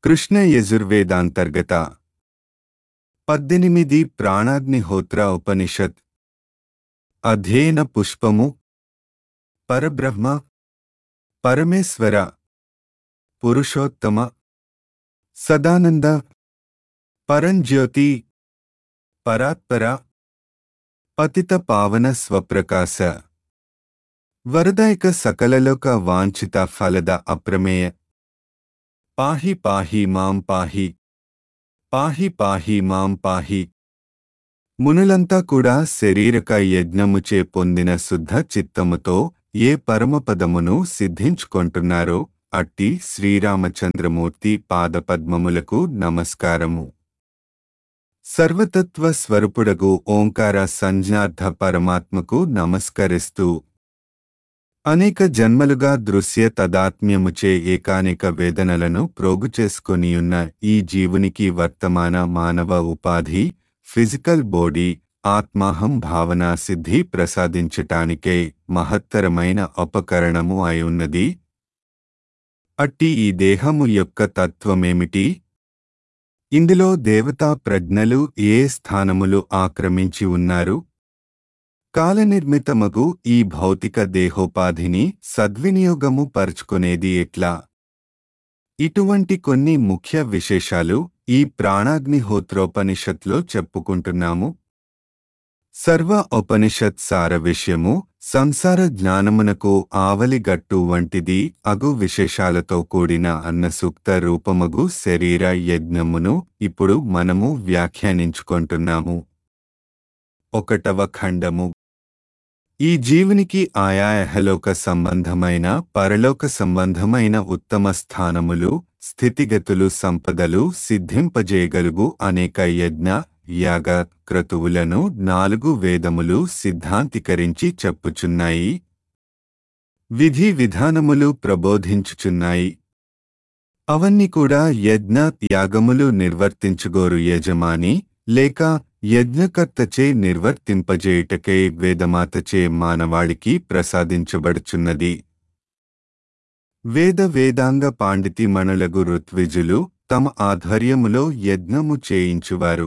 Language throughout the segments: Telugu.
కృష్ణ యజుర్వేదాంతర్గత పద్దెనిమిది ప్రాణాగ్నిహోత్ర ఉపనిషత్ అధ్యయన పుష్పము పరబ్రహ్మ పరమేశ్వర పురుషోత్తమ సదానంద పరంజ్యోతి పరాత్పర పతిత పావన స్వప్రకాశ వరదాయక సకలలోక వాంఛిత ఫలద అప్రమేయ పాహి పాహి మాం పాహి పాహి పాహి మాం పాహి మునులంతా కూడా శరీరక యజ్ఞముచే పొందిన శుద్ధ చిత్తముతో ఏ పరమపదమును సిద్ధించుకొంటున్నారో అట్టి శ్రీరామచంద్రమూర్తి పాదపద్మములకు నమస్కారము సర్వతత్వ స్వరూపుడగు ఓంకార సంజ్ఞార్థ పరమాత్మకు నమస్కరిస్తూ అనేక జన్మలుగా దృశ్య తదాత్మ్యముచే ఏకానేక వేదనలను ప్రోగు చేసుకొనియున్న ఈ జీవునికి వర్తమాన మానవ ఉపాధి ఫిజికల్ బాడీ ఆత్మాహం భావన సిద్ధి ప్రసాదించటానికే మహత్తరమైన ఉపకరణము అయి ఉన్నది అట్టి ఈ దేహము యొక్క తత్వమేమిటి ఇందులో దేవతా ప్రజ్ఞలు ఏ స్థానములు ఆక్రమించి ఉన్నారు కాలనిర్మితమగు ఈ భౌతిక దేహోపాధిని సద్వినియోగము పరుచుకునేది ఎట్లా ఇటువంటి కొన్ని ముఖ్య విశేషాలు ఈ ప్రాణాగ్నిహోత్రోపనిషత్లో చెప్పుకుంటున్నాము సర్వ ఉపనిషత్ సార విషయము సంసార జ్ఞానమునకు ఆవలిగట్టు వంటిది అగు విశేషాలతో కూడిన అన్నసూక్త రూపమగు శరీర యజ్ఞమును ఇప్పుడు మనము వ్యాఖ్యానించుకుంటున్నాము ఒకటవ ఖండము ఈ జీవునికి ఆయా యహలోక సంబంధమైన పరలోక సంబంధమైన ఉత్తమ స్థానములు స్థితిగతులు సంపదలు సిద్ధింపజేయగలుగు అనేక యజ్ఞ యాగ క్రతువులను నాలుగు వేదములు సిద్ధాంతీకరించి చెప్పుచున్నాయి విధి విధానములు ప్రబోధించుచున్నాయి అవన్నీ కూడా యజ్ఞ యాగములు నిర్వర్తించుగోరు యజమాని లేక యజ్ఞకర్తచే నిర్వర్తింపజేయుటకై వేదమాతచే మానవాళికి ప్రసాదించబడుచున్నది వేద వేదాంగ పాండితి మణులగు ఋత్విజులు తమ ఆధ్వర్యములో యజ్ఞము చేయించువారు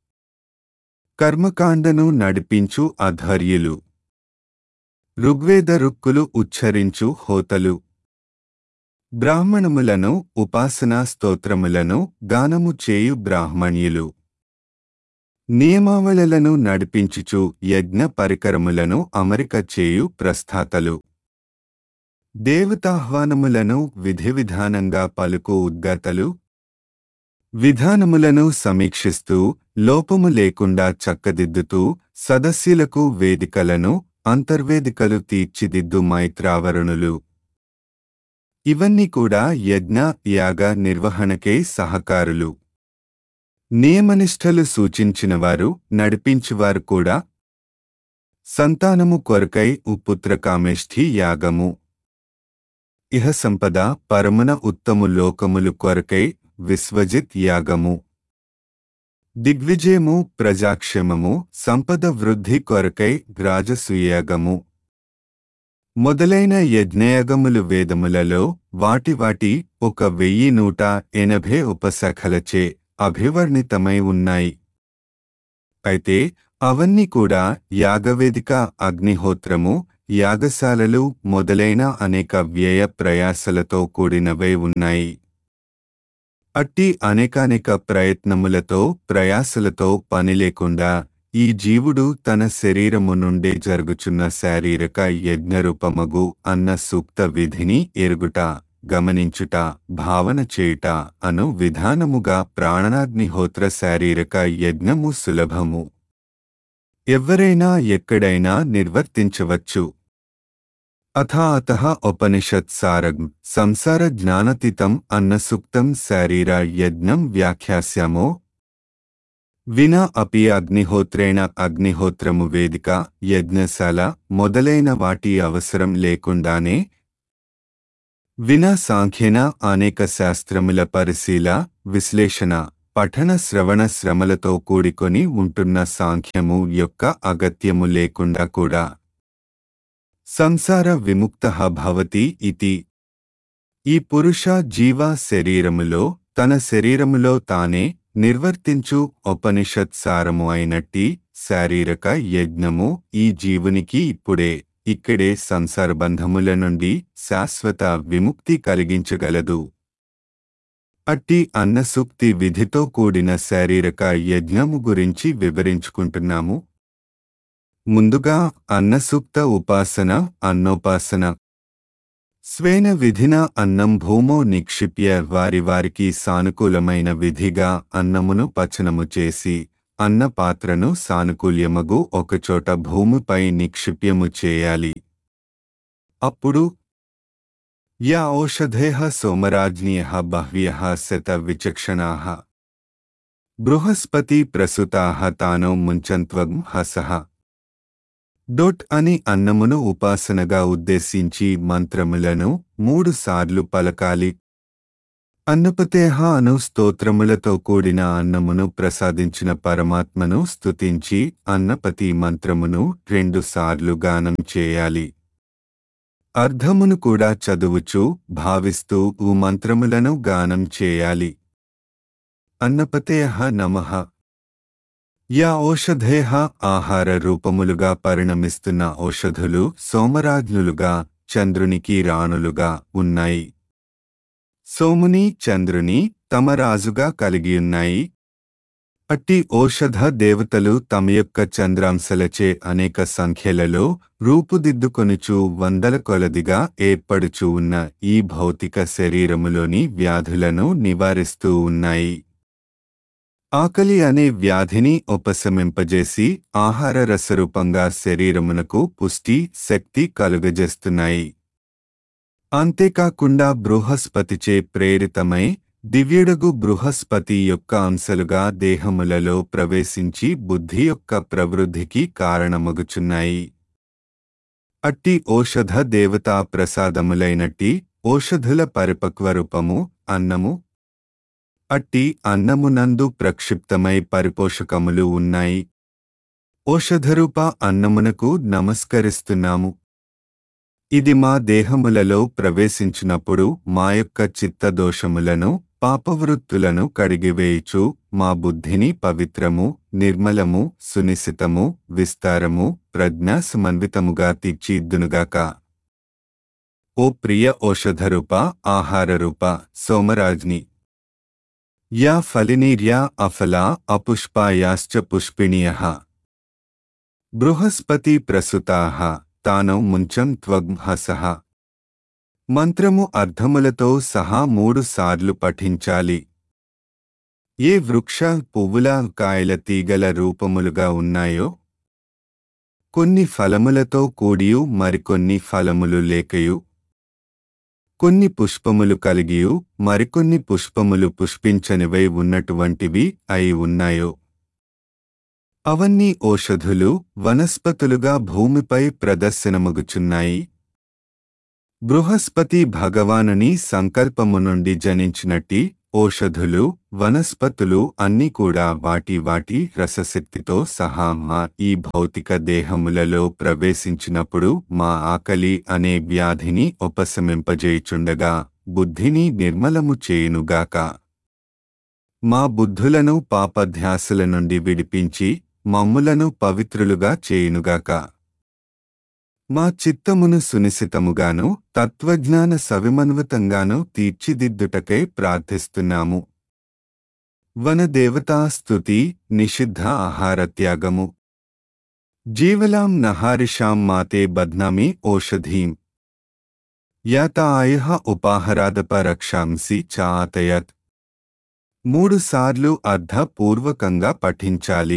కర్మకాండను నడిపించు అధర్యులు ఋగ్వేద రుక్కులు ఉచ్చరించు హోతలు బ్రాహ్మణములను ఉపాసనా స్తోత్రములను గానము చేయు బ్రాహ్మణ్యులు నియమావళలను నడిపించుచు యజ్ఞ పరికరములను అమరిక చేయు ప్రస్థాతలు దేవతాహ్వానములను విధివిధానంగా పలుకు ఉద్గతలు విధానములను సమీక్షిస్తూ లోపము లేకుండా చక్కదిద్దుతూ సదస్యులకు వేదికలను అంతర్వేదికలు తీర్చిదిద్దు మైత్రావరణులు ఇవన్నీ కూడా యజ్ఞ యాగ నిర్వహణకే సహకారులు నియమనిష్టలు సూచించినవారు నడిపించువారు కూడా సంతానము కొరకై ఉపుత్రకామేష్ఠి యాగము ఇహ సంపద పరమున ఉత్తము లోకములు కొరకై విశ్వజిత్ యాగము దిగ్విజయము ప్రజాక్షేమము సంపద వృద్ధి కొరకై రాజసూయాగము మొదలైన యజ్ఞయాగములు వేదములలో వాటి వాటి ఒక వెయ్యి నూట ఎనభై ఉపశాఖలచే అభివర్ణితమై ఉన్నాయి అయితే అవన్నీ కూడా యాగవేదిక అగ్నిహోత్రము యాగశాలలు మొదలైన అనేక వ్యయ ప్రయాసలతో కూడినవై ఉన్నాయి అట్టి అనేకానేక ప్రయత్నములతో ప్రయాసలతో పని లేకుండా ఈ జీవుడు తన శరీరము నుండే జరుగుచున్న శారీరక యజ్ఞరూపమగు అన్న సూక్త విధిని ఎరుగుట గమనించుట భావన చేయుట అను విధానముగా ప్రాణనాగ్నిహోత్ర శారీరక యజ్ఞము సులభము ఎవ్వరైనా ఎక్కడైనా నిర్వర్తించవచ్చు అథా అత ఉపనిషత్సారం సంసార జ్ఞానతీతం అన్న సూక్తం శారీర యజ్ఞం వ్యాఖ్యాస్యామో వినా అపి అగ్నిహోత్రేణ అగ్నిహోత్రము వేదిక యజ్ఞశాల మొదలైన వాటి అవసరం లేకుండానే వినా సాంఖ్యేన అనేక శాస్త్రముల పరిశీల విశ్లేషణ పఠన శ్రవణ శ్రమలతో కూడికొని ఉంటున్న సాంఖ్యము యొక్క అగత్యము లేకుండా కూడా సంసార విముక్త భవతి ఇతి ఈ పురుష జీవ శరీరములో తన శరీరములో తానే నిర్వర్తించు ఉపనిషత్ సారము అయినట్టి శారీరక యజ్ఞము ఈ జీవునికి ఇప్పుడే ఇక్కడే సంసార బంధముల నుండి శాశ్వత విముక్తి కలిగించగలదు అట్టి అన్నసూక్తి విధితో కూడిన శారీరక యజ్ఞము గురించి వివరించుకుంటున్నాము ముందుగా అన్నసూక్త ఉపాసన అన్నోపాసన స్వేన విధిన అన్నం భూమో నిక్షిప్య వారి వారికి సానుకూలమైన విధిగా అన్నమును పచనము చేసి అన్న పాత్రను సానుకూల్యమగు ఒకచోట భూమిపై నిక్షిప్యము చేయాలి అప్పుడు యా ఓషధేః సోమరాజ్ఞియః బహ్వ్యః శత విచక్షణాః బృహస్పతి ప్రసుతాః తానో ముంచంత్వం హసః డొట్ అని అన్నమును ఉపాసనగా ఉద్దేశించి మంత్రములను మూడు సార్లు పలకాలి అన్నపతేహ అను స్తోత్రములతో కూడిన అన్నమును ప్రసాదించిన పరమాత్మను స్తుతించి అన్నపతి మంత్రమును రెండు సార్లు గానం చేయాలి అర్ధమును కూడా చదువుచు భావిస్తూ ఊ మంత్రములను గానం చేయాలి అన్నపతేహ నమః యా ఔషధేహ ఆహార రూపములుగా పరిణమిస్తున్న ఔషధులు సోమరాజ్ఞులుగా చంద్రునికి రాణులుగా ఉన్నాయి సోముని చంద్రుని తమ రాజుగా కలిగియున్నాయి అట్టి ఔషధ దేవతలు తమ యొక్క చంద్రాంశలచే అనేక సంఖ్యలలో రూపుదిద్దుకొనుచు వందల కొలదిగా ఏర్పడుచు ఉన్న ఈ భౌతిక శరీరములోని వ్యాధులను నివారిస్తూ ఉన్నాయి ఆకలి అనే వ్యాధిని ఉపశమింపజేసి ఆహార రసరూపంగా శరీరమునకు పుష్టి శక్తి కలుగజేస్తున్నాయి అంతేకాకుండా బృహస్పతిచే ప్రేరితమై దివ్యుడగు బృహస్పతి యొక్క అంశలుగా దేహములలో ప్రవేశించి బుద్ధి యొక్క ప్రవృద్ధికి కారణమగుచున్నాయి అట్టి ఔషధ దేవతా ప్రసాదములైనట్టి ఔషధుల పరిపక్వ రూపము అన్నము అట్టి అన్నమునందు ప్రక్షిప్తమై పరిపోషకములు ఉన్నాయి ఔషధరూప అన్నమునకు నమస్కరిస్తున్నాము ఇది మా దేహములలో ప్రవేశించినప్పుడు మా యొక్క చిత్తదోషములను పాపవృత్తులను కడిగివేయుచు మా బుద్ధిని పవిత్రము నిర్మలము సునిశితము విస్తారము ప్రజ్ఞాసమన్వితముగా తీర్చిద్దునుగాక ఓ ప్రియ ఔషధరూప ఆహారరూప సోమరాజ్ని యా ఫలినీర్యా అఫలా అపుష్పాయాశ్చ పుష్పిణీయః బృహస్పతి ప్రసుతాః తానౌ ముంచం త్వగ్హసః మంత్రము అర్థములతో సహా మూడు సార్లు పఠించాలి ఏ వృక్ష పువ్వుల కాయల తీగల రూపములుగా ఉన్నాయో కొన్ని ఫలములతో కూడియు మరికొన్ని ఫలములు లేకయు కొన్ని పుష్పములు కలిగియు మరికొన్ని పుష్పములు పుష్పించనివై ఉన్నటువంటివి అయి ఉన్నాయో అవన్నీ ఓషధులు వనస్పతులుగా భూమిపై ప్రదర్శనమగుచున్నాయి బృహస్పతి భగవానుని సంకల్పము నుండి జనించినట్టి ఓషధులు వనస్పతులు అన్నీ కూడా వాటి వాటి రసశక్తితో సహా మా ఈ భౌతిక దేహములలో ప్రవేశించినప్పుడు మా ఆకలి అనే వ్యాధిని ఉపశమింపజేయుచుండగా బుద్ధిని నిర్మలము చేయునుగాక మా బుద్ధులను పాపధ్యాసల నుండి విడిపించి మమ్ములను పవిత్రులుగా చేయునుగాక మా చిత్తమును సునిశితముగాను తత్వజ్ఞాన సవిమన్వతంగాను తీర్చిదిద్దుటకై ప్రార్థిస్తున్నాము వనదేవతా స్తుతి నిషిద్ధ ఆహారత్యాగము జీవలాం నహారిషాం మాతే బధ్నామి ఓషధీం యాత ఆయ ఉపాహరాదపరక్షాంసి చాతయత్ మూడు సార్లు అర్ధపూర్వకంగా పఠించాలి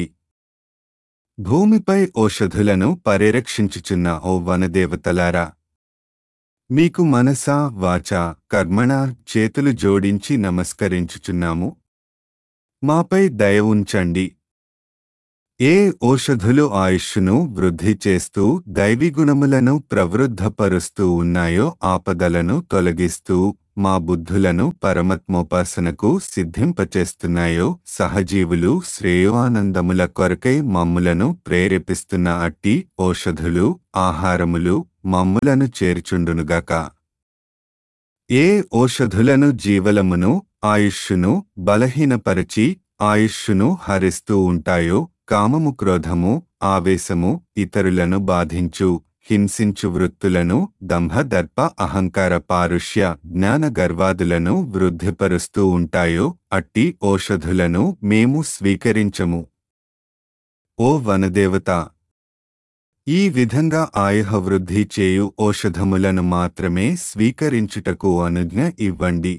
భూమిపై ఓషధులను పరిరక్షించుచున్న ఓ వనదేవతలారా మీకు మనసా వాచా కర్మణ చేతులు జోడించి నమస్కరించుచున్నాము మాపై దయ ఉంచండి ఏ ఓషధులు ఆయుష్ను వృద్ధి చేస్తూ దైవీగుణములను ప్రవృద్ధపరుస్తూ ఉన్నాయో ఆపదలను తొలగిస్తూ మా బుద్ధులను పరమత్మోపాసనకు సిద్ధింపచేస్తున్నాయో సహజీవులు శ్రేయోఆనందముల కొరకై మమ్ములను ప్రేరేపిస్తున్న అట్టి ఓషధులు ఆహారములు మమ్ములను చేర్చుండునుగాక ఏ ఓషధులను జీవలమును ఆయుష్షును బలహీనపరచి ఆయుష్షును హరిస్తూ ఉంటాయో కామము క్రోధము ఆవేశము ఇతరులను బాధించు హింసించు వృత్తులను దంభ దర్ప అహంకార పారుష్య జ్ఞాన గర్వాదులను వృద్ధిపరుస్తూ ఉంటాయో అట్టి ఓషధులను మేము స్వీకరించము ఓ వనదేవత ఈ విధంగా ఆయుహ వృద్ధి చేయు ఓషధములను మాత్రమే స్వీకరించుటకు అనుజ్ఞ ఇవ్వండి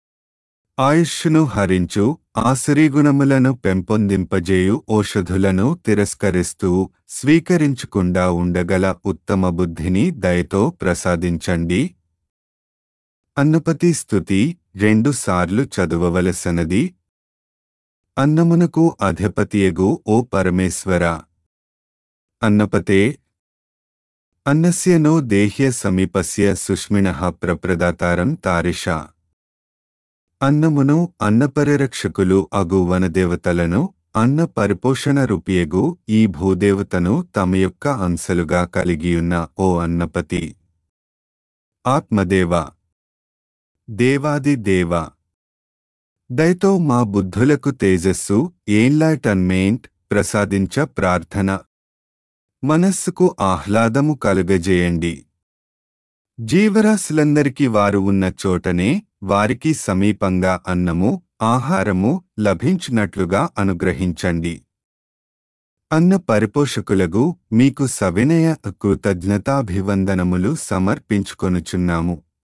ఆయుష్ను హరించు ఆసురీగుణములను పెంపొందింపజేయు ఓషధులను తిరస్కరిస్తూ స్వీకరించకుండా ఉండగల ఉత్తమ బుద్ధిని దయతో ప్రసాదించండి అన్నపతి స్థుతి రెండు సార్లు చదువవలసనది అన్నమునకు అధిపతియగు ఓ పరమేశ్వర అన్నపతే అన్నస్య నో దేహ్య సమీపస్య సుష్మిణః ప్రప్రదాతారం తారిష అన్నమును అన్నపరిరక్షకులు అగు వనదేవతలను అన్న పరిపోషణ రూపియగు ఈ భూదేవతను తమ యొక్క అంశలుగా కలిగియున్న ఓ అన్నపతి ఆత్మదేవ దేవాది దేవ దయతో మా బుద్ధులకు తేజస్సు ఏన్లైటన్మెంట్ ప్రసాదించ ప్రార్థన మనస్సుకు ఆహ్లాదము కలుగజేయండి జీవరాశులందరికీ వారు ఉన్న చోటనే వారికి సమీపంగా అన్నము ఆహారము లభించినట్లుగా అనుగ్రహించండి అన్న పరిపోషకులగు మీకు సవినయ కృతజ్ఞతాభివందనములు సమర్పించుకొనుచున్నాము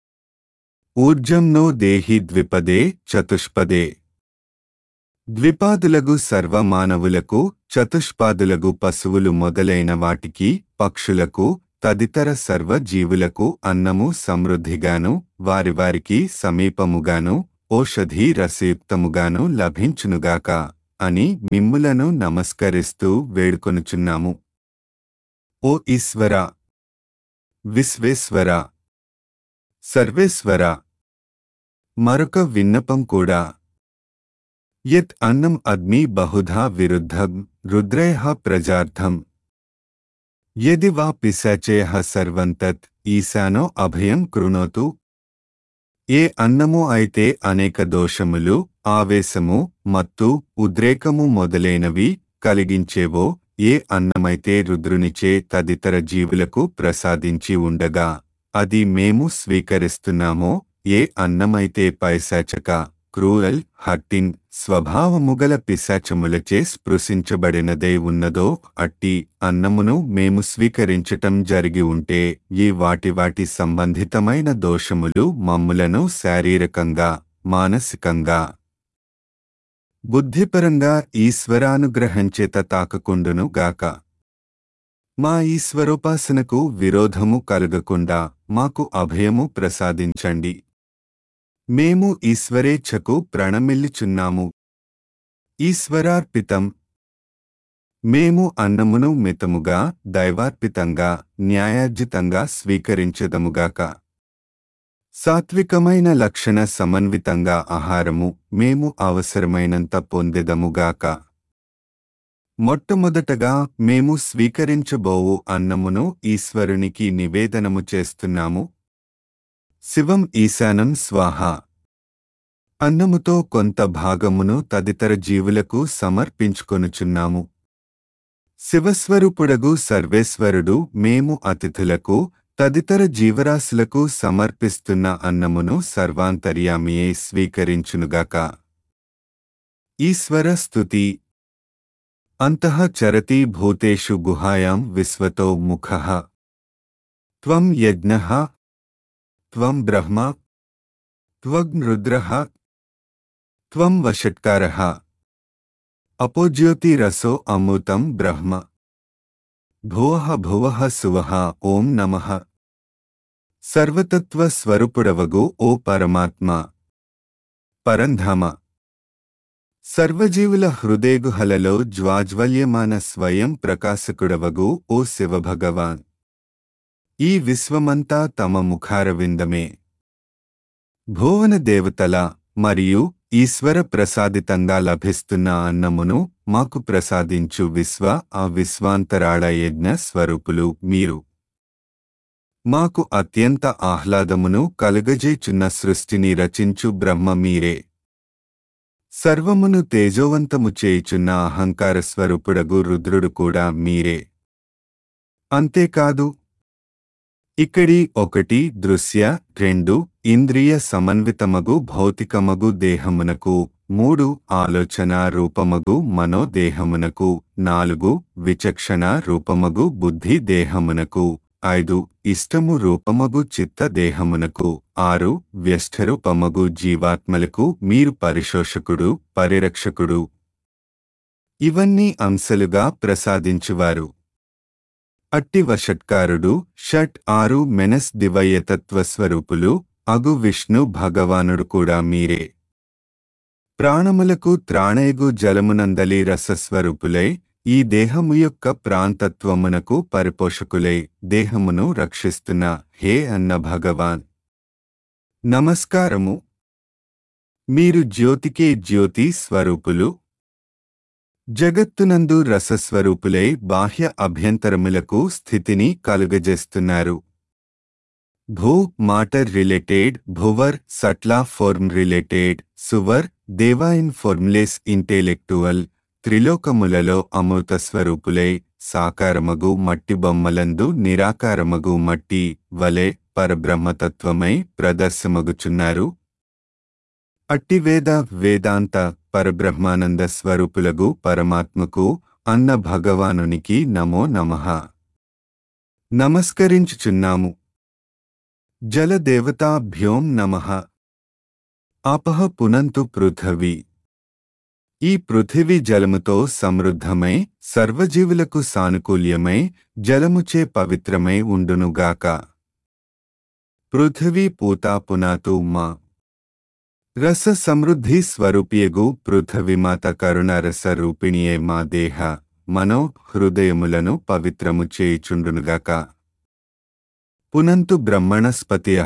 ఊర్జం నో దేహి ద్విపదే చతుష్పదే ద్విపాదులగు సర్వమానవులకు చతుష్పాదులగు పశువులు మొదలైన వాటికి పక్షులకు తదితర సర్వ జీవులకు అన్నము సమృద్ధిగాను వారి వారికి సమీపముగాను ఓషధి రసయుక్తముగాను లభించునుగాక అని మిమ్ములను నమస్కరిస్తూ వేడుకొనుచున్నాము ఓ ఈశ్వర విశ్వేశ్వర సర్వేశ్వర మరొక విన్నపం కూడా యత్ అన్నం అగ్ని బహుధా విరుద్ధం రుద్రయ ప్రజార్థం యది వా పిశాచేయ సర్వంతత్ ఈశానో అభయం కృణోతు ఏ అన్నము అయితే అనేక దోషములు ఆవేశము మత్తు ఉద్రేకము మొదలైనవి కలిగించేవో ఏ అన్నమైతే రుద్రునిచే తదితర జీవులకు ప్రసాదించి ఉండగా అది మేము స్వీకరిస్తున్నామో ఏ అన్నమైతే పైశాచక క్రూయల్ హట్టిన్ స్వభావముగల పిశాచములచే స్పృశించబడినదై ఉన్నదో అట్టి అన్నమును మేము స్వీకరించటం జరిగి ఉంటే ఈ వాటి వాటి సంబంధితమైన దోషములు మమ్ములను శారీరకంగా మానసికంగా బుద్ధిపరంగా ఈశ్వరానుగ్రహంచేత తాకకుండును గాక మా ఈశ్వరోపాసనకు విరోధము కలగకుండా మాకు అభయము ప్రసాదించండి మేము ఈశ్వరేచ్ఛకు ప్రణమిల్లుచున్నాము ఈశ్వరార్పితం మేము అన్నమును మితముగా దైవార్పితంగా న్యాయార్జితంగా స్వీకరించదముగాక సాత్వికమైన లక్షణ సమన్వితంగా ఆహారము మేము అవసరమైనంత పొందెదముగాక మొట్టమొదటగా మేము స్వీకరించబోవు అన్నమును ఈశ్వరునికి నివేదనము చేస్తున్నాము శివం ఈశానం స్వాహ అన్నముతో కొంత భాగమును తదితర జీవులకు సమర్పించుకొనుచున్నాము శివస్వరూపుడగు సర్వేశ్వరుడు మేము అతిథులకు తదితర జీవరాశులకు సమర్పిస్తున్న అన్నమును సర్వాంతర్యామియే స్వీకరించునుగాక ఈశ్వర స్తుతి అంతః చరతి భూతేషు గుహాయాం విశ్వతో ముఖః త్వం యజ్ఞః త్వం బ్రహ్మ త్వగ్నృద్రః త్వం వషట్కారः అపోజ్యోతిరసో అమృతం బ్రహ్మ భువః భువః సువః ఓం నమః సర్వతత్వ స్వరూపుడవగు ఓ పరమాత్మ పరంధామ సర్వజీవుల హృదయగుహలలో జ్వాజ్వల్యమాన స్వయం ప్రకాశకుడవగు ఓ శివభగవాన్ ఈ విశ్వమంతా తమ ముఖారవిందమే భువన దేవతల మరియు ఈశ్వర ప్రసాదితంగా లభిస్తున్న అన్నమును మాకు ప్రసాదించు విశ్వ ఆ విశ్వాంతరాళ యజ్ఞ స్వరూపులు మీరు మాకు అత్యంత ఆహ్లాదమును కలుగజేచున్న సృష్టిని రచించు బ్రహ్మ మీరే సర్వమును తేజోవంతము చేయుచున్న అహంకార స్వరూపుడగు రుద్రుడు కూడా మీరే అంతేకాదు ఇక్కడి ఒకటి దృశ్య రెండు ఇంద్రియ సమన్వితమగు భౌతికమగు దేహమునకు మూడు ఆలోచన రూపమగు మనోదేహమునకు నాలుగు విచక్షణ రూపమగు బుద్ధి దేహమునకు ఐదు ఇష్టము రూపమగు చిత్త దేహమునకు ఆరు వ్యష్ఠరూపమగు జీవాత్మలకు మీరు పరిశోషకుడు పరిరక్షకుడు ఇవన్నీ అంశలుగా ప్రసాదించువారు అట్టి వషట్కారుడు షట్ ఆరు మెనస్ దివయతత్వస్వరూపులు అగు విష్ణు భగవానుడు కూడా మీరే ప్రాణములకు త్రాణేగు జలమునందలి రసస్వరూపులై ఈ దేహము యొక్క ప్రాంతత్వమునకు పరిపోషకులై దేహమును రక్షిస్తున్న హే అన్న భగవాన్ నమస్కారము మీరు జ్యోతికే జ్యోతి స్వరూపులు జగత్తునందు రసస్వరూపులై బాహ్య అభ్యంతరములకు స్థితిని కలుగజేస్తున్నారు భూ మాటర్ రిలేటెడ్ భువర్ సట్లా ఫోర్మ్ రిలేటెడ్ సువర్ దేవాయిన్ ఫోర్మ్లెస్ ఇంటెలెక్టువల్ త్రిలోకములలో అమృత స్వరూపులై సాకారమగు మట్టి బొమ్మలందు నిరాకారమగు మట్టి వలె పరబ్రహ్మతత్వమై ప్రదర్శమగుచున్నారు అట్టి వేద వేదాంత పరబ్రహ్మానంద స్వరూపులగు పరమాత్మకు అన్న భగవానునికి నమో నమః నమస్కరించుచున్నాము జలదేవతాభ్యోం నమః ఆపహ పునంతు పృథవి ఈ పృథివీ జలముతో సమృద్ధమై సర్వజీవులకు సానుకూల్యమై జలముచే పవిత్రమై ఉండునుగాక పృథివీ పూతా పునాతు మా రస సమృద్ధి స్వరూపియగు పృథవిమాత కరుణ రస రూపిణియే మా దేహ మనో హృదయములను పవిత్రము చేయుచుండునుగాక పునంతు బ్రహ్మణస్పతియ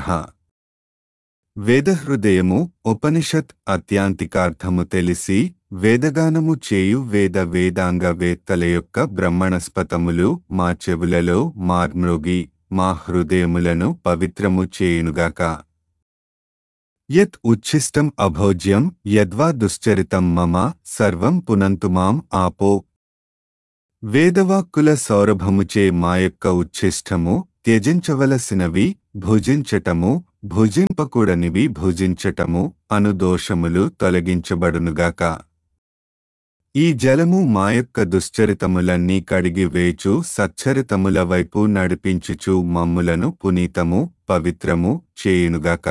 వేదహృదయము ఉపనిషత్ అత్యాంతికార్థము తెలిసి వేదగానము చేయు వేద వేదాంగ వేత్తల యొక్క బ్రహ్మణస్పతములు మా చెవులలో మార్మ్రోగి మా హృదయములను పవిత్రము చేయునుగాక యత్ ఉచ్ఛిష్టం అభోజ్యం యద్వా దుశ్చరితం మమ సర్వం పునంతు మాం ఆపో వేదవాక్కుల సౌరభముచే మా యొక్క ఉచ్ఛిష్టము త్యజించవలసినవి భుజించటము భుజింపకూడనివి భుజించటము అను దోషములు తొలగించబడునుగాక ఈ జలము మా యొక్క దుశ్చరితములన్నీ కడిగి వేచు సచ్చరితముల వైపు నడిపించుచు మమ్ములను పునీతము పవిత్రము చేయునుగాక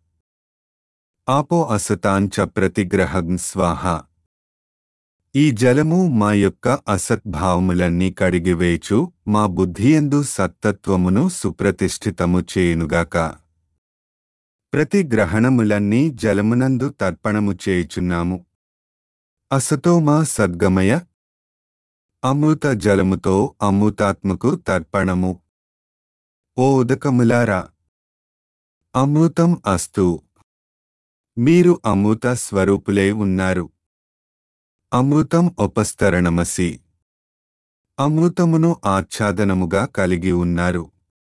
ఆపో అసతాంచ ప్రతిగ్రహం స్వాహ ఈ జలము మా యొక్క అసద్భావములన్నీ కడిగివేచు మా బుద్ధియందు సత్తత్వమును సుప్రతిష్ఠితము చేయునుగాక ప్రతి గ్రహణములన్నీ జలమునందు తర్పణము చేయుచున్నాము అసతోమా సద్గమయ అమృత జలముతో అమృతాత్మకు తర్పణము ఓ ఉదకములారా అమృతం అస్తు మీరు అమృత స్వరూపులై ఉన్నారు అమృతం ఉపస్తరణమసి అమృతమును ఆచ్ఛాదనముగా కలిగి ఉన్నారు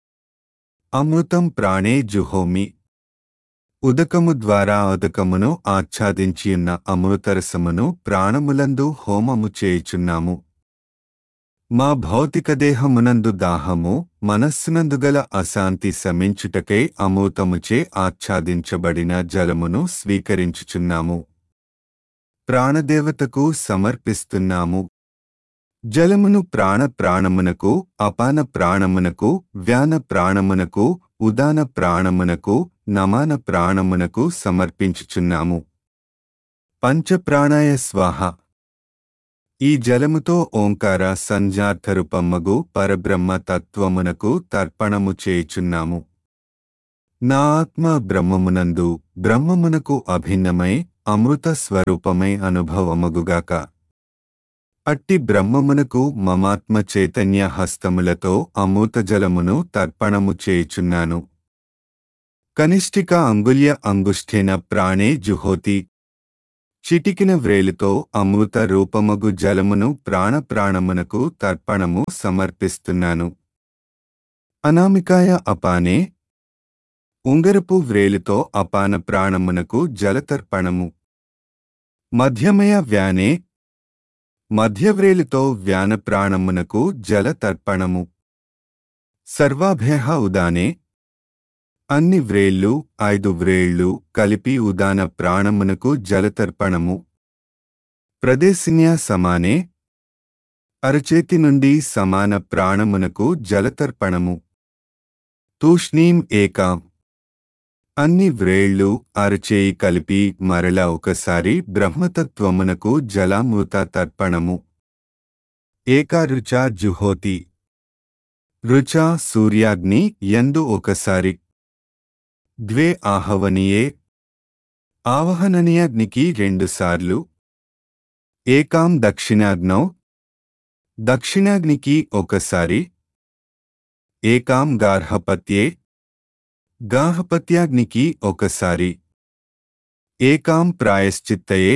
అమృతం ప్రాణే జుహోమి ఉదకము ద్వారా ఉదకమును ఆచ్ఛాదించియున్న అమృతరసమును ప్రాణములందు హోమము చేయుచున్నాము మా భౌతిక దేహమునందు దాహము మనస్సునందుగల అశాంతి శమించుటకై అమృతముచే ఆచ్ఛాదించబడిన జలమును స్వీకరించుచున్నాము ప్రాణదేవతకు సమర్పిస్తున్నాము జలమును ప్రాణ ప్రాణమునకు అపాన ప్రాణమునకు వ్యాన ప్రాణమునకు ఉదాన ప్రాణమునకు నమాన ప్రాణమునకు సమర్పించుచున్నాము పంచప్రాణాయ స్వాహ ఈ జలముతో ఓంకార సంజార్థరూపమ్మగు పరబ్రహ్మ తత్వమునకు తర్పణము చేయుచున్నాము నా ఆత్మ బ్రహ్మమునందు బ్రహ్మమునకు అభిన్నమై అమృత స్వరూపమై అనుభవమగుగాక అట్టి బ్రహ్మమునకు మమాత్మ చైతన్య హస్తములతో అమృత జలమును తర్పణము చేయుచున్నాను కనిష్ఠిక అంగుల్య అంగుష్ఠేన ప్రాణే జుహోతి చిటికిన వ్రేలుతో అమృత రూపమగు జలమును ప్రాణప్రాణమునకు తర్పణము సమర్పిస్తున్నాను అనామికాయ అపానే ఉంగరపు వ్రేలుతో అపాన ప్రాణమునకు జలతర్పణము మధ్యమయ వ్యానే మధ్యవ్రేలుతో వ్యాన ప్రాణమునకు జల తర్పణము సర్వాభ్య ఉదానే అన్ని వ్రేళ్ళు ఐదు వ్రేళ్ళు కలిపి ఉదాన ప్రాణమునకు జలతర్పణము ప్రదేశిన్య సమానే అరచేతి నుండి సమాన ప్రాణమునకు జలతర్పణము తూష్ణీం ఏకాం అన్ని వ్రేళ్ళు అరచేయి కలిపి మరల ఒకసారి బ్రహ్మతత్వమునకు జలామృత తర్పణము ఏకారుచా జుహోతి రుచా సూర్యాగ్ని ఎందు ఒకసారి ద్వే ఆహవనీయే ఆవహననీయాగ్నికి రెండుసార్లు ఏకాం దక్షిణాగ్నౌ దక్షిణాగ్నికి ఒకసారి ఏకాం గార్హపత్యే గాహపత్యాగ్నికి ఒకసారి ఏకాం ప్రాయశ్చిత్తయే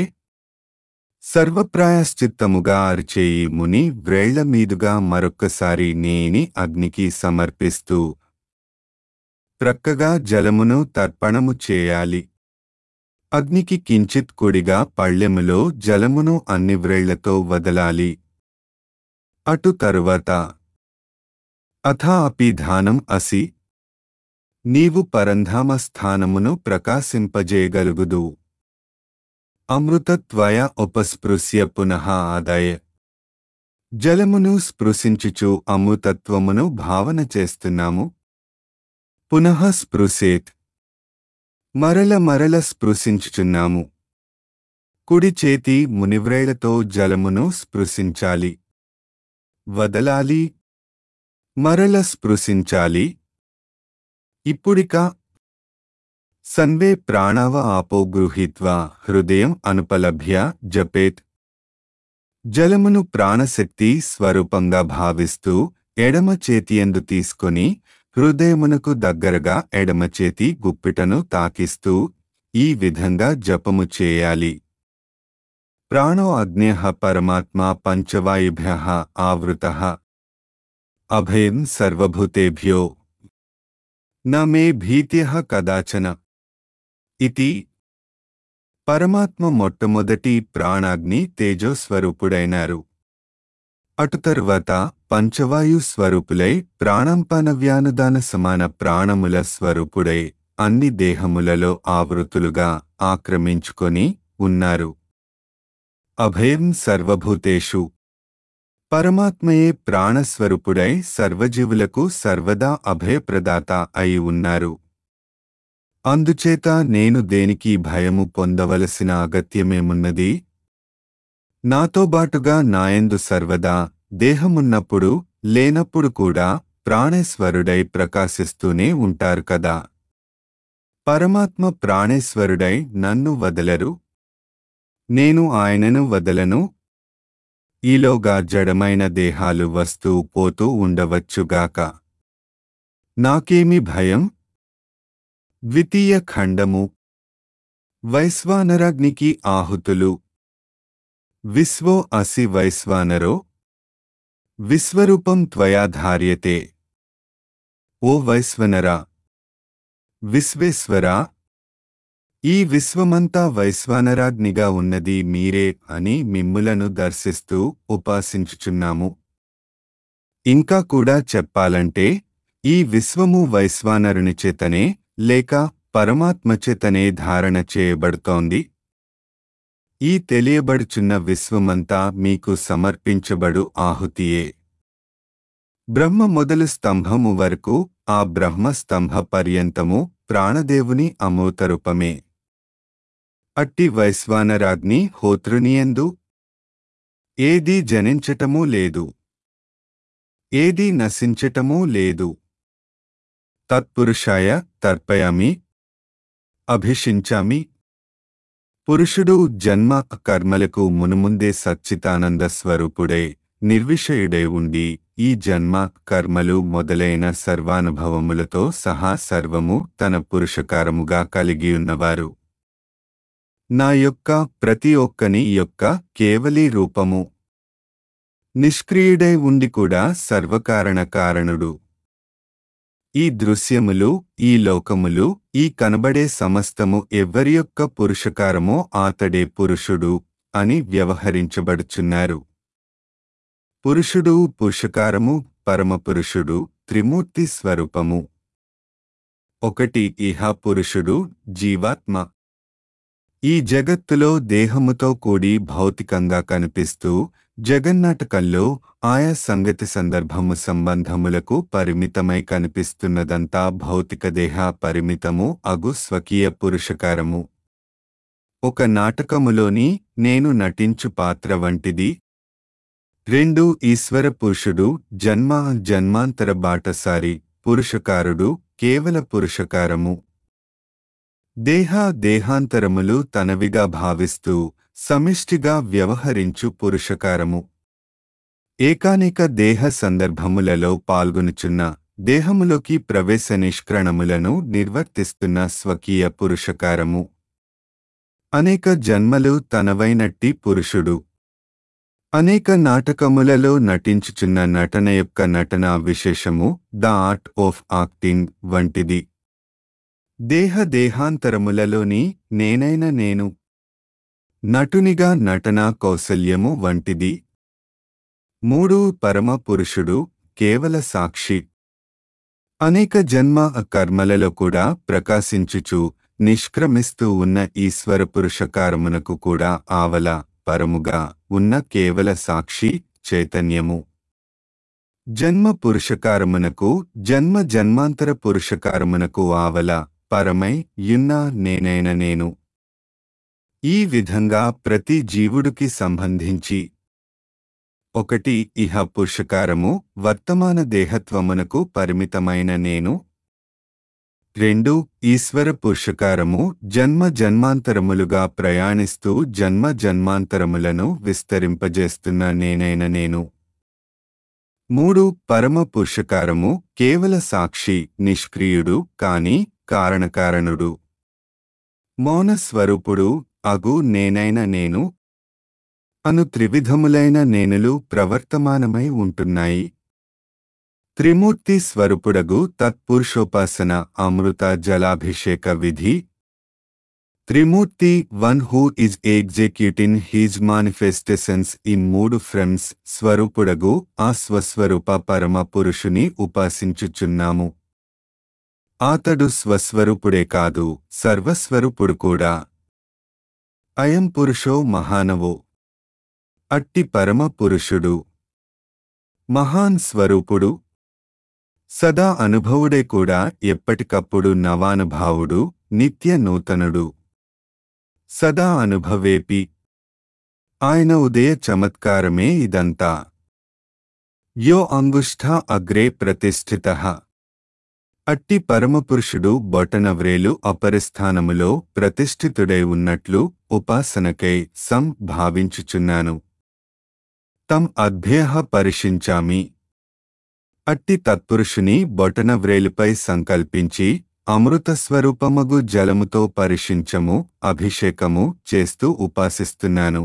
సర్వప్రాయశ్చిత్తముగా అరిచేయి ముని వ్రేళ్ల మీదుగా మరొక్కసారి నేని అగ్నికి సమర్పిస్తూ ప్రక్కగా జలమును తర్పణము చేయాలి అగ్నికి కించిత్ కుడిగా పళ్ళెములో జలమును అన్ని వ్రేళ్లతో వదలాలి అటు తరువాత అథా అపి ధానం అసి నీవు పరంధామ స్థానమును ప్రకాశింపజేయగలుగుదు అమృతత్వయ ఉపస్పృశ్య పునః ఆదాయ జలమును స్పృశించుచు అమృతత్వమును భావన చేస్తున్నాము పునః స్పృశేత్ మరల మరల స్పృశించుచున్నాము కుడి చేతి మునివ్రేళ్లతో జలమును స్పృశించాలి వదలాలి మరల స్పృశించాలి ఇప్పుడిక సన్వే ప్రాణవ ఆపో గృహీత్వా హృదయం అనుపలభ్య జపేత్ జలమును ప్రాణశక్తి స్వరూపంగా భావిస్తూ ఎడమ చేతియందు తీసుకొని హృదయమునకు దగ్గరగా ఎడమ చేతి గుప్పిటను తాకిస్తూ ఈ విధంగా జపము చేయాలి ప్రాణో అగ్నేహ పరమాత్మా పంచవాయుభ్య ఆవృత అభయం సర్వభూతేభ్యో న మే భీత్య కదాచన ఇతి పరమాత్మ మొట్టమొదటి ప్రాణాగ్ని తేజోస్వరూపుడైనారు అటు తరువాత పంచవాయు స్వరూపులై ప్రాణంపనవ్యానుదాన సమాన ప్రాణముల స్వరూపుడై అన్ని దేహములలో ఆవృతులుగా ఆక్రమించుకొని ఉన్నారు అభయం సర్వభూతేషు పరమాత్మయే ప్రాణస్వరూపుడై సర్వజీవులకు సర్వదా అభయప్రదాత అయి ఉన్నారు అందుచేత నేను దేనికి భయము పొందవలసిన అగత్యమేమున్నది నాతో బాటుగా నాయందు సర్వదా దేహమున్నప్పుడు లేనప్పుడు కూడా ప్రాణేశ్వరుడై ప్రకాశిస్తూనే ఉంటారు కదా పరమాత్మ ప్రాణేశ్వరుడై నన్ను వదలరు నేను ఆయనను వదలను ఈలోగా జడమైన దేహాలు వస్తూ పోతూ ఉండవచ్చుగాక నాకేమి భయం ద్వితీయ ఖండము వైశ్వానరాగ్నికి ఆహుతులు విశ్వో అసి వైశ్వానరో విశ్వరూపం త్వయా ధార్యతే ఓ వైశ్వనరా విశ్వేశ్వరా ఈ విశ్వమంతా వైశ్వానరాగ్నిగా ఉన్నది మీరే అని మిమ్ములను దర్శిస్తూ ఉపాసించుచున్నాము ఇంకా కూడా చెప్పాలంటే ఈ విశ్వము వైశ్వానరుని చేతనే లేక పరమాత్మ చేతనే ధారణ చేయబడుతోంది ఈ తెలియబడుచున్న విశ్వమంతా మీకు సమర్పించబడు ఆహుతియే బ్రహ్మ మొదలు స్తంభము వరకు ఆ బ్రహ్మ స్తంభ పర్యంతము ప్రాణదేవుని అమూతరూపమే అట్టి వైశ్వానరాగ్ని హోతృనియందు ఏదీ జనించటమూ లేదు ఏదీ నశించటమూ లేదు తత్పురుషాయ తర్పయామి అభిషించామి పురుషుడు జన్మ కర్మలకు మునుముందే సచ్చితానంద స్వరూపుడై నిర్విషయుడై ఉండి ఈ జన్మ కర్మలు మొదలైన సర్వానుభవములతో సహా సర్వము తన పురుషకారముగా కలిగియున్నవారు నా యొక్క ప్రతి ఒక్కని యొక్క కేవలీ రూపము నిష్క్రియుడై ఉండి కూడా సర్వకారణ కారణుడు ఈ దృశ్యములు ఈ లోకములు ఈ కనబడే సమస్తము ఎవ్వరి యొక్క పురుషకారమో ఆతడే పురుషుడు అని వ్యవహరించబడుచున్నారు పురుషుడు పురుషకారము పరమపురుషుడు త్రిమూర్తి స్వరూపము ఒకటి ఇహ పురుషుడు జీవాత్మ ఈ జగత్తులో దేహముతో కూడి భౌతికంగా కనిపిస్తూ జగన్నాటకంలో ఆయా సంగతి సందర్భము సంబంధములకు పరిమితమై కనిపిస్తున్నదంతా భౌతిక దేహ పరిమితము అగు స్వకీయ పురుషకారము ఒక నాటకములోని నేను నటించు పాత్ర వంటిది రెండు ఈశ్వర పురుషుడు జన్మ జన్మాంతర బాటసారి పురుషకారుడు కేవల పురుషకారము దేహ దేహాంతరములు తనవిగా భావిస్తూ సమిష్టిగా వ్యవహరించు పురుషకారము ఏకానేక దేహ సందర్భములలో పాల్గొనుచున్న దేహములోకి ప్రవేశ నిష్క్రణములను నిర్వర్తిస్తున్న స్వకీయ పురుషకారము అనేక జన్మలు తనవైనట్టి పురుషుడు అనేక నాటకములలో నటించుచున్న నటన యొక్క నటన విశేషము ద ఆర్ట్ ఆఫ్ యాక్టింగ్ వంటిది దేహ దేహాంతరములలోని నేనైన నేను నటునిగా నటనా కౌశల్యము వంటిది మూడు పరమ పురుషుడు కేవల సాక్షి అనేక జన్మ కర్మలలో కూడా ప్రకాశించుచు నిష్క్రమిస్తూ ఉన్న ఈశ్వర పురుషకారమునకు కూడా ఆవల పరముగా ఉన్న కేవల సాక్షి చైతన్యము జన్మ పురుషకారమునకు జన్మ జన్మాంతర పురుషకారమునకు ఆవల పరమై యున్న నేనైన నేను ఈ విధంగా ప్రతి జీవుడికి సంబంధించి ఒకటి ఇహ పురుషకారము వర్తమాన దేహత్వమునకు పరిమితమైన నేను రెండు ఈశ్వర పురుషకారము జన్మ జన్మాంతరములుగా ప్రయాణిస్తూ జన్మ జన్మాంతరములను విస్తరింపజేస్తున్న నేనైన నేను మూడు పరమ పురుషకారము కేవల సాక్షి నిష్క్రియుడు కాని కారణకారణుడు మౌన స్వరూపుడు అగు నేనైన నేను అను త్రివిధములైన నేనులు ప్రవర్తమానమై ఉంటున్నాయి త్రిమూర్తి స్వరూపుడగు తత్పురుషోపాసన అమృత జలాభిషేక విధి త్రిమూర్తి one who is executing his manifestations in మూడు ఫ్రెమ్స్ స్వరూపుడగు ఆ స్వస్వరూప పరమ పురుషుని ఉపాసించుచున్నాము ఆతడు స్వస్వరూపుడే కాదు సర్వస్వరూపుడు కూడా అయం పురుషో మహానవో అట్టి పరమ పురుషుడు మహాన్ స్వరూపుడు సదా అనుభవుడే కూడా ఎప్పటికప్పుడు నవానుభావుడు నిత్య నూతనుడు సదా అనుభవేపి ఆయన ఉదయ చమత్కారమే ఇదంతా యో అంగుష్ఠ అగ్రే ప్రతిష్ఠిత అట్టి పరమపురుషుడు బొటనవ్రేలు అపరిస్థానములో ప్రతిష్ఠితుడై ఉన్నట్లు ఉపాసనకై సం భావించుచున్నాను తం అభ్యేహ పరిశించామి అట్టి తత్పురుషుని బొటనవ్రేలుపై సంకల్పించి అమృతస్వరూపమగు జలముతో పరిశించము అభిషేకము చేస్తూ ఉపాసిస్తున్నాను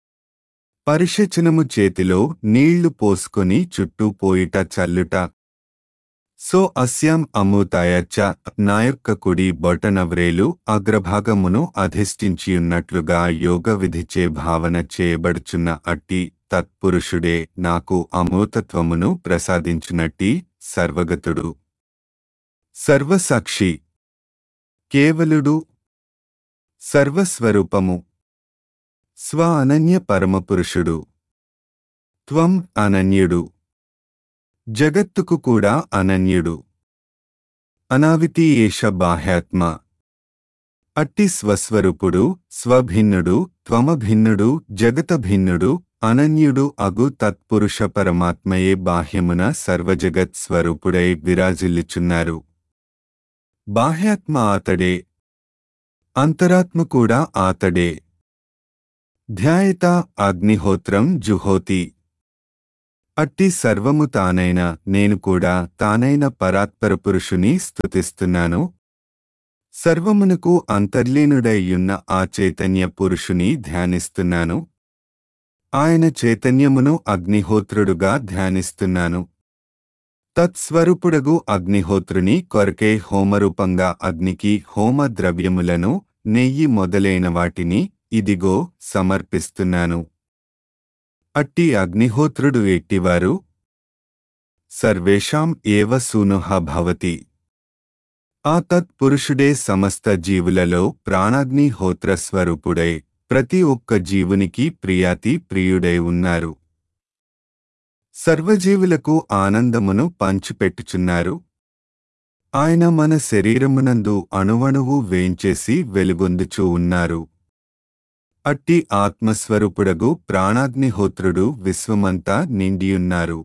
పరిశచనము చేతిలో నీళ్లు పోసుకొని చుట్టూ పోయిట చల్లుట సో అస్యాం అమూతాయ చ నా యొక్క కుడి బొటనవ్రేలు అగ్రభాగమును అధిష్ఠించియున్నట్లుగా యోగ విధిచే భావన చేయబడుచున్న అట్టి తత్పురుషుడే నాకు అమూతత్వమును ప్రసాదించునట్టి సర్వగతుడు సర్వసాక్షి కేవలుడు సర్వస్వరూపము స్వ అనన్య పరమపురుషుడు త్వం అనన్యుడు జగత్తుకు కూడా అనన్యుడు అనావితి ఏష బాహ్యాత్మ అట్టి స్వస్వరూపుడు స్వభిన్నుడు త్వమభిన్నుడు జగతభిన్నుడు అనన్యుడు అగు తత్పురుష పరమాత్మయే బాహ్యమున సర్వజగత్ స్వరూపుడై విరాజిల్లుచున్నారు బాహ్యాత్మ ఆతడే అంతరాత్మ కూడా ఆతడే ధ్యాయత అగ్నిహోత్రం జుహోతి అట్టి సర్వము తానైన నేను కూడా తానైన పరాత్పర పురుషుని స్తుతిస్తున్నాను సర్వమునకు అంతర్లీనుడైయున్న ఆ చైతన్య పురుషుని ధ్యానిస్తున్నాను ఆయన చైతన్యమును అగ్నిహోత్రుడుగా ధ్యానిస్తున్నాను తత్స్వరూపుడగు అగ్నిహోత్రుని కొరకే హోమరూపంగా అగ్నికి హోమ ద్రవ్యములను నెయ్యి మొదలైన వాటిని ఇదిగో సమర్పిస్తున్నాను అట్టి అగ్నిహోత్రుడు ఎట్టివారు సర్వేషాం ఏవ సూనుహ భవతి ఆ తత్పురుషుడే సమస్త జీవులలో ప్రాణాగ్నిహోత్ర స్వరూపుడై ప్రతి ఒక్క జీవునికి ప్రియాతి ప్రియుడై ఉన్నారు సర్వజీవులకు ఆనందమును పంచిపెట్టుచున్నారు ఆయన మన శరీరమునందు అణువణువు వేంచేసి వెలుగొందుచూ ఉన్నారు అట్టి ఆత్మస్వరూపుడగు ప్రాణాగ్నిహోత్రుడు విశ్వమంతా నిండియున్నారు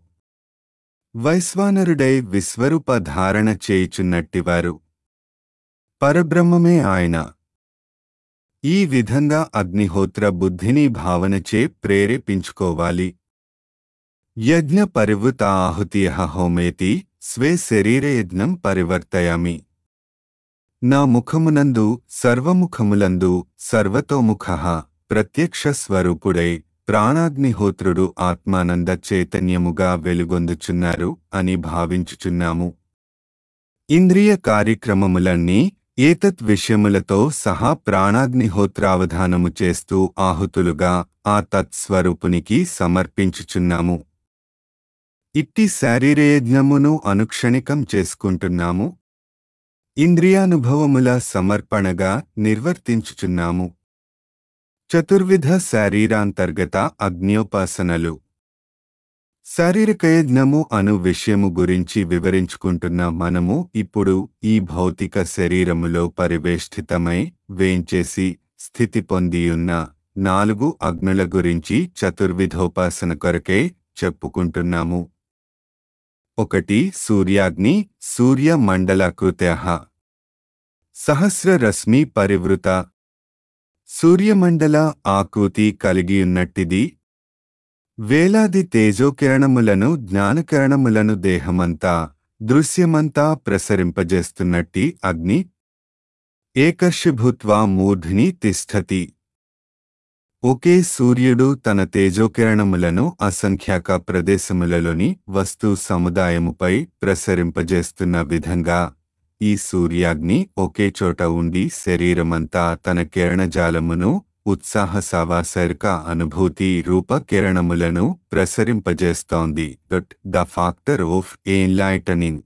వైశ్వానరుడై విశ్వరూప ధారణ చేయుచున్నట్టివారు పరబ్రహ్మమే ఆయన ఈ విధంగా అగ్నిహోత్ర బుద్ధిని భావనచే ప్రేరేపించుకోవాలి యజ్ఞ పరివృత ఆహుతియ హోమేతి స్వే శరీరయజ్ఞం పరివర్తయామి నా ముఖమునందు సర్వముఖములందు సర్వతోముఖ ప్రత్యక్ష స్వరూపుడై ప్రాణాగ్నిహోత్రుడు ఆత్మానంద చైతన్యముగా వెలుగొందుచున్నారు అని భావించుచున్నాము ఇంద్రియ కార్యక్రమములన్నీ ఏతత్ విషయములతో సహా ప్రాణాగ్నిహోత్రావధానము చేస్తూ ఆహుతులుగా ఆ తత్స్వరూపునికి సమర్పించుచున్నాము ఇట్టి శారీరయజ్ఞమును అనుక్షణికం చేసుకుంటున్నాము ఇంద్రియానుభవముల సమర్పణగా నిర్వర్తించుచున్నాము చతుర్విధ శారీరాంతర్గత అగ్న్యోపాసనలు శారీరకయజ్ఞము అను విషయము గురించి వివరించుకుంటున్న మనము ఇప్పుడు ఈ భౌతిక శరీరములో పరివేష్టితమై వేంచేసి స్థితి పొందియున్న నాలుగు అగ్నుల గురించి చతుర్విధోపాసన కొరకే చెప్పుకుంటున్నాము ఒకటి సూర్యాగ్ని సూర్య మండలాకృత్య సహస్రరశ్మి పరివృత సూర్యమండల ఆకృతి కలిగియున్నట్టిది వేలాది తేజోకిరణములను జ్ఞానకిరణములను దేహమంతా దృశ్యమంతా ప్రసరింపజేస్తున్నట్టి అగ్ని ఏకర్షిభూత్వా మూర్ధిని తిష్టతి ఒకే సూర్యుడు తన తేజోకిరణములను అసంఖ్యాక ప్రదేశములలోని వస్తు సముదాయముపై ప్రసరింపజేస్తున్న విధంగా ఈ సూర్యాగ్ని ఒకే చోట ఉండి శరీరమంతా తన కిరణజాలమును ఉత్సాహ సావాసరిక అనుభూతి రూప కిరణములను ప్రసరింపజేస్తోంది that the factor of enlightening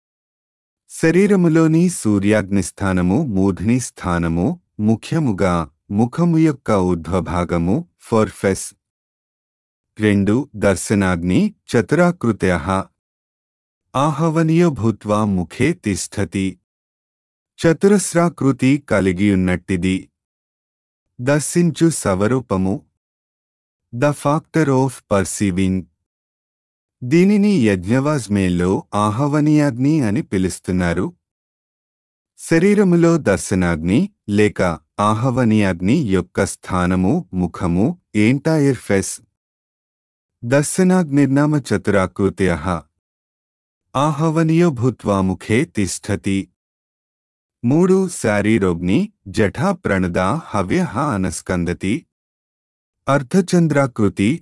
శరీరములోని సూర్యాగ్ని స్థానము మూర్ధిని స్థానము ముఖ్యముగా ముఖము యొక్క ఊర్ధ్వభాగము ఫోర్ఫెస్ రెండు దర్శనాగ్ని చతురాకృత్య ఆహవనీయ భూత్వా ముఖే తిష్టతి చతురస్రాకృతి కలిగియున్నట్టిది దర్శించు సవరూపము ద ఫాక్టర్ ఆఫ్ పర్సీవింగ్ దీనిని యజ్ఞవాజ్మేల్లో ఆహవనీయాగ్ని అని పిలుస్తున్నారు శరీరములో దర్శనాగ్ని లేక ఆహవనీయాగ్ని యొక్క స్థానము ముఖము ఏంటైర్ ఫెస్ దర్శనాగ్నిర్నామ చతురాకృత్య ఆహవనీయో భూత్వా ముఖే తిష్టతి మూడు శారీరోగ్ని జఠా ప్రణద హవ్య అనస్కందతి అర్ధచంద్రాకృతి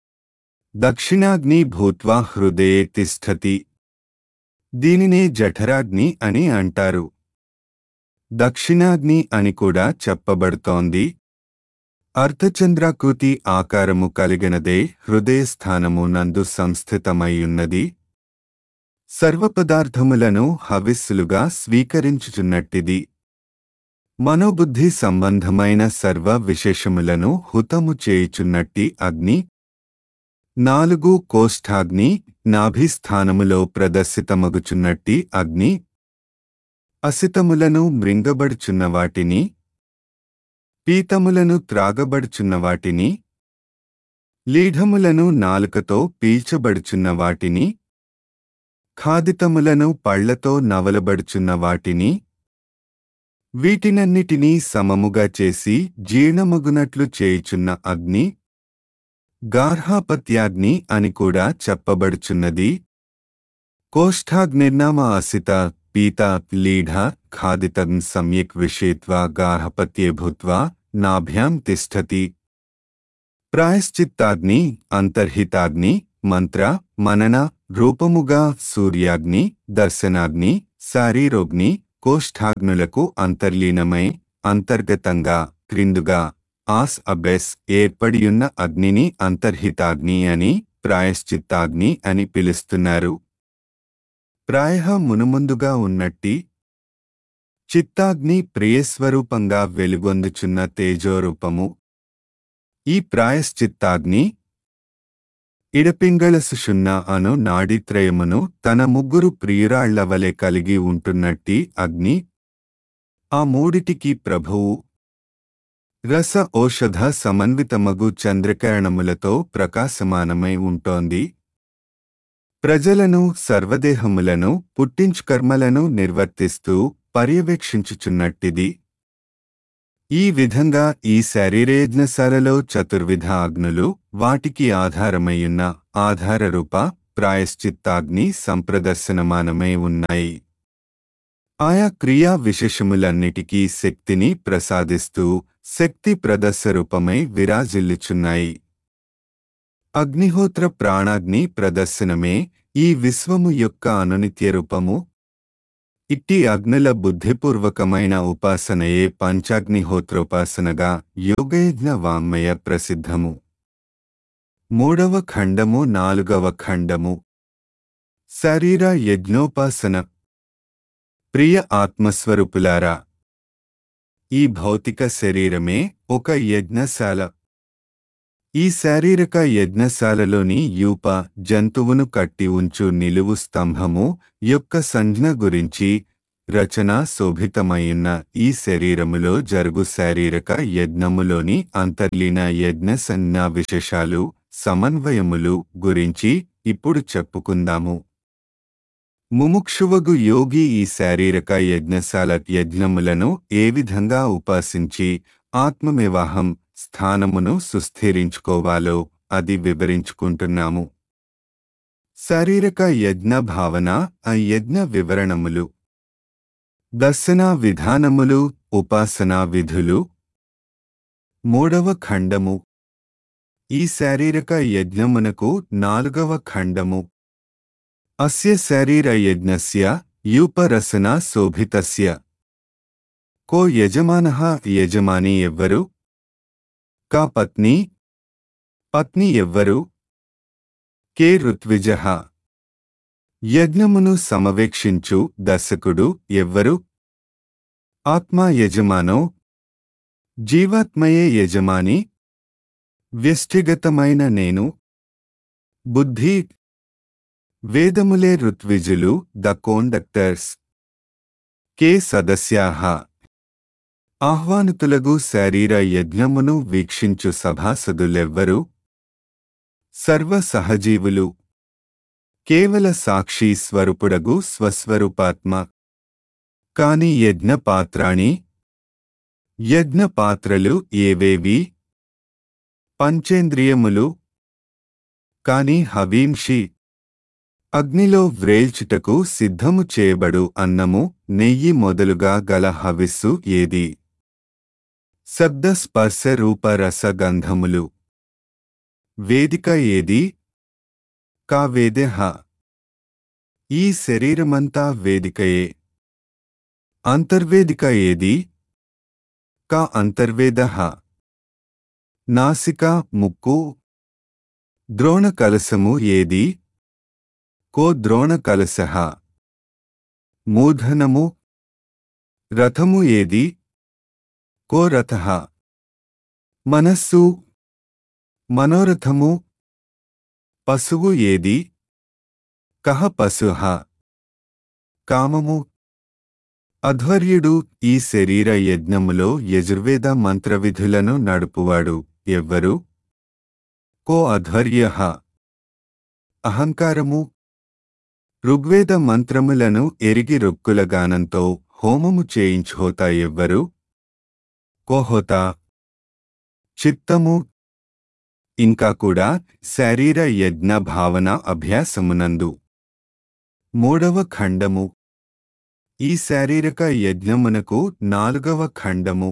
దక్షిణాగ్ని భూత్వా హృదయే తిష్టతి దీనినే జఠరాగ్ని అని అంటారు దక్షిణాగ్ని అని కూడా చెప్పబడుతోంది అర్ధచంద్రాకృతి ఆకారము కలిగినదే హృదయస్థానము నందు సంస్థితమైయున్నది సర్వపదార్థములను హవిస్సులుగా స్వీకరించుచున్నట్టిది మనోబుద్ధి సంబంధమైన సర్వ విశేషములను హుతము చేయుచున్నట్టి అగ్ని నాలుగు కోష్ఠాగ్ని నాభిస్థానములో ప్రదర్శితమగుచున్నట్టి అగ్ని అసితములను మృంగబడుచున్న వాటిని పీతములను త్రాగబడుచున్న వాటిని లీఢములను నాలుకతో పీల్చబడుచున్న వాటిని ఖాదితములను పళ్లతో నవలబడుచున్న వాటిని వీటినన్నిటినీ సమముగా చేసి జీర్ణమగునట్లు చేయుచున్న అగ్ని గార్హాపత్యాగ్ని అని కూడా చెప్పబడుచున్నది కోష్ఠాగ్నిర్నామ అసిత పీత లీఢ ఖాదితం సమ్యక్ విషేత్వా గార్హపత్యే భూత్వా నాభ్యాం తిష్టతి ప్రాయశ్చిత్తాగ్ని అంతర్హితాగ్ని మంత్ర మనన రూపముగా సూర్యాగ్ని దర్శనాగ్ని శారీరోగ్ని కోష్ఠాగ్నులకు అంతర్లీనమై అంతర్గతంగా క్రిందుగా ఆస్ అబెస్ ఏర్పడియున్న అగ్నిని అంతర్హితాగ్ని అని ప్రాయశ్చిత్తాగ్ని అని పిలుస్తున్నారు ప్రాయ మునుముందుగా ఉన్నట్టి చిత్తాగ్ని ప్రియస్వరూపంగా వెలుగొందుచున్న తేజోరూపము ఈ ప్రాయశ్చిత్తాగ్ని ఇడపింగళసుషున్న అను నాడిత్రయమును తన ముగ్గురు ప్రియురాళ్ల వలె కలిగి ఉంటున్నట్టి అగ్ని ఆ మూడిటికి ప్రభువు రస ఔషధ సమన్వితమగు చంద్రకిరణములతో ప్రకాశమానమై ఉంటోంది ప్రజలను సర్వదేహములను పుట్టించుకర్మలను నిర్వర్తిస్తూ పర్యవేక్షించుచున్నట్టిది ఈ విధంగా ఈ శరీరేజ్ఞశాలలో చతుర్విధ అగ్నులు వాటికి ఆధారమయ్యున్న ఆధారరూప ప్రాయశ్చిత్తాగ్ని సంప్రదర్శనమానమై ఉన్నాయి ఆయా క్రియా విశేషములన్నిటికీ శక్తిని ప్రసాదిస్తూ శక్తి ప్రదర్శరూపమై విరాజిల్లుచున్నాయి అగ్నిహోత్ర ప్రాణాగ్ని ప్రదర్శనమే ఈ విశ్వము యొక్క అనునిత్య రూపము ఇట్టి అగ్నుల బుద్ధిపూర్వకమైన ఉపాసనయే పంచాగ్నిహోత్రోపాసనగా యోగయజ్ఞ వాంమయ ప్రసిద్ధము మూడవ ఖండము నాలుగవ ఖండము శరీర యజ్ఞోపాసన ప్రియ ఆత్మస్వరూపులారా ఈ భౌతిక శరీరమే ఒక యజ్ఞశాల ఈ శారీరక యజ్ఞశాలలోని యూప జంతువును కట్టి ఉంచు నిలువు స్తంభము యొక్క సంజ్ఞ గురించి రచన శోభితమైయున్న ఈ శరీరములో జరుగు శారీరక యజ్ఞములోని అంతర్లీన యజ్ఞ సంజ్ఞా విశేషాలు సమన్వయములు గురించి ఇప్పుడు చెప్పుకుందాము ముముక్షువగు యోగి ఈ శారీరక యజ్ఞశాల యజ్ఞములను ఏ విధంగా ఉపాసించి ఆత్మమేవాహం స్థానమును సుస్థిరించుకోవాలో అది వివరించుకుంటున్నాము శారీరక యజ్ఞ భావన ఆ యజ్ఞ వివరణములు దర్శన విధానములు ఉపాసనా విధులు మూడవ ఖండము ఈ శారీరక యజ్ఞమునకు నాలుగవ ఖండము అస్య శరీర యజ్ఞస్య యూపరసన శోభితస్య కో యజమానః యజమాని ఎవ్వరు కా పత్ని పత్ని ఎవ్వరు కే ఋత్విజ యజ్ఞమును సమవేక్షించు దర్శకుడు ఎవ్వరు ఆత్మా యజమానో జీవాత్మయే యజమాని వ్యష్టిగతమైన నేను బుద్ధి వేదములే ఋత్విజులు ద కోండక్టర్స్ కే సదస్యాహ ఆహ్వానితులగు శరీర యజ్ఞమును వీక్షించు సభాసదులెవ్వరు సర్వ సహజీవులు కేవల సాక్షి స్వరూపుడగు స్వస్వరూపాత్మ కాని యజ్ఞపాత్రాణి యజ్ఞపాత్రలు ఏవేవి పంచేంద్రియములు కాని హవీంషి అగ్నిలో వ్రేల్చుటకు సిద్ధము చేయబడు అన్నము నెయ్యి మొదలుగా గల హవిస్సు ఏది శబ్ద స్పర్శ రూప రసగంధములు వేదిక ఏది కా వేదెహ ఈ శరీరమంతా వేదికయే అంతర్వేదిక ఏది కా అంతర్వేద నాసిక ముక్కు ద్రోణ కలసము ఏది కో ద్రోణ కలస మూర్ధనము రథము ఏది కో రథ మనస్సు మనోరథము పశువు ఏది కహ పశుహ కామము అధ్వర్యుడు ఈ శరీర యజ్ఞములో యజుర్వేద మంత్రవిధులను నడుపువాడు ఎవ్వరు కో అధ్వర్య అహంకారము ఋగ్వేద మంత్రములను ఎరిగి రొక్కుల గానంతో హోమము చేయించుహోతా ఎవ్వరు కోహోత చిత్తము ఇంకా కూడా శారీర యజ్ఞ భావన అభ్యాసమునందు మూడవ ఖండము ఈ శారీరక యజ్ఞమునకు నాలుగవ ఖండము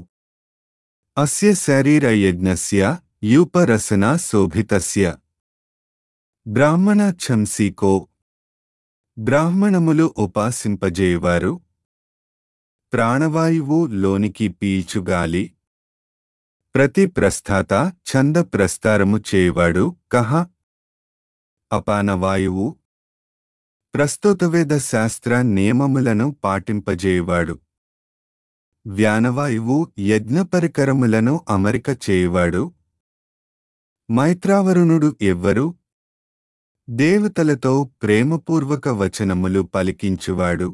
అస్య శారీర యజ్ఞస్య యూపరసన శోభితస్య బ్రాహ్మణ ఛంసీకో బ్రాహ్మణములు ఉపాసింపజేయువారు ప్రాణవాయువు లోనికి పీల్చుగాలి ప్రతి ప్రస్థాత ఛంద ప్రస్తారము చేయువాడు కహ అపానవాయువు ప్రస్తుతవేద శాస్త్ర నియమములను పాటింపజేయువాడు వ్యానవాయువు యజ్ఞ పరికరములను అమరిక చేయువాడు మైత్రావరుణుడు ఎవ్వరు దేవతలతో ప్రేమపూర్వక వచనములు పలికించువాడు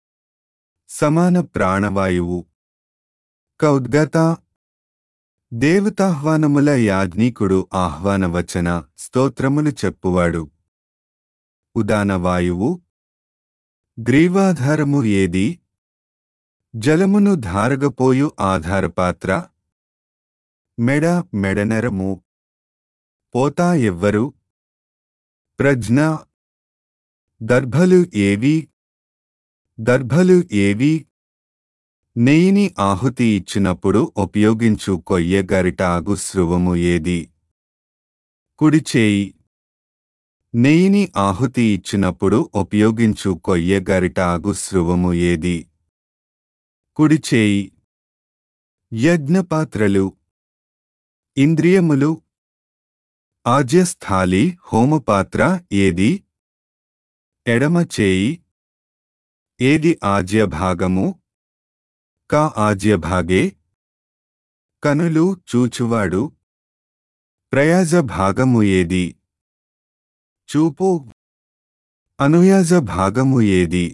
సమాన ప్రాణవాయువు కౌద్గత దేవతాహ్వానముల యాజ్ఞికుడు ఆహ్వానవచన స్తోత్రములు చెప్పువాడు ఉదానవాయువు గ్రీవాధారము ఏది జలమును ధారగపోయు ఆధారపాత్ర మెడ మెడనరము పోతా ఎవ్వరు ప్రజ్ఞ దర్భలు ఏవి దర్భలు ఏవి నెయ్యిని ఆహుతి ఇచ్చినప్పుడు ఉపయోగించు కొయ్య గరిటాగు స్రువము ఏది కుడిచేయి నెయ్యిని ఆహుతి ఇచ్చినప్పుడు ఉపయోగించు కొయ్య గరిటాగు స్రువము ఏది కుడిచేయి యజ్ఞపాత్రలు ఇంద్రియములు ఆజ్యస్థాలి హోమపాత్ర ఏది ఎడమ చేయి ఏది ఆజ్యభాగము కా ఆజ్యభాగే కనులు చూచువాడు ప్రయాజ భాగము ఏది చూపు అనుయాజ భాగము ఏది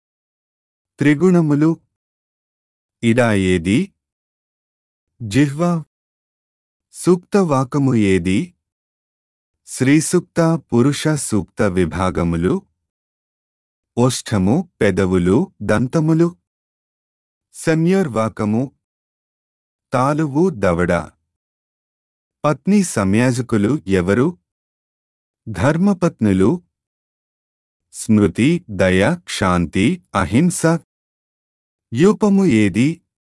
త్రిగుణములు ఇడా ఏది జిహ్వ సూక్త వాకము ఏది శ్రీసూక్త పురుష సూక్త విభాగములు ఓష్ఠము పెదవులు దంతములు సంయోర్వాకము తాలువు దవడ పత్ని సంయాజకులు ఎవరు ధర్మపత్నులు స్మృతి దయ క్షాంతి అహింస యూపము ఏది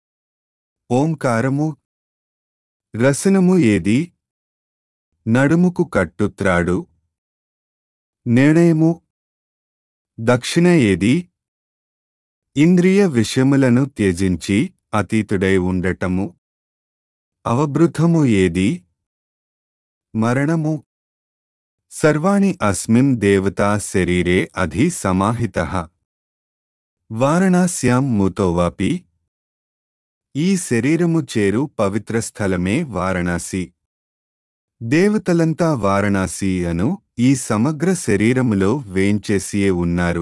ఓంకారము రసనము ఏది నడుముకు కట్టుత్రాడు నిర్ణయము దక్షిణ ఏది ఇంద్రియ విషయములను త్యజించి అతీతుడై ఉండటము అవబృధము ఏది మరణము సర్వాణి అస్మిన్ దేవతా శరీరే అధి సమాహిత వారణాస్యాం మూతోవాపి ఈ శరీరము చేరు పవిత్ర స్థలమే వారణాసి దేవతలంతా వారణాసి అను ఈ సమగ్ర శరీరములో వేంచేసియే ఉన్నారు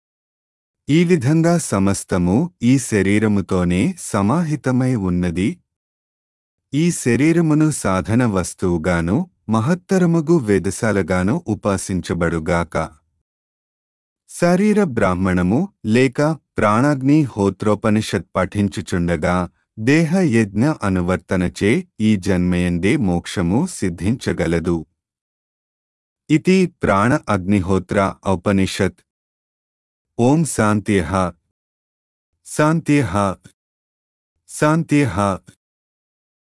ఈ విధంగా సమస్తము ఈ శరీరముతోనే సమాహితమై ఉన్నది ఈ శరీరమును సాధన వస్తువుగాను మహత్తరముగు వేదశాలగాను ఉపాసించబడుగాక శరీర బ్రాహ్మణము లేక ప్రాణాగ్ని హోత్రోపనిషత్ పఠించుచుండగా దేహ యజ్ఞ అనువర్తనచే ఈ జన్మయందే మోక్షము సిద్ధించగలదు ఇది ప్రాణ అగ్నిహోత్ర ఔపనిషత్ ఓం శాంత్యః శాంత్యః శాంత్యః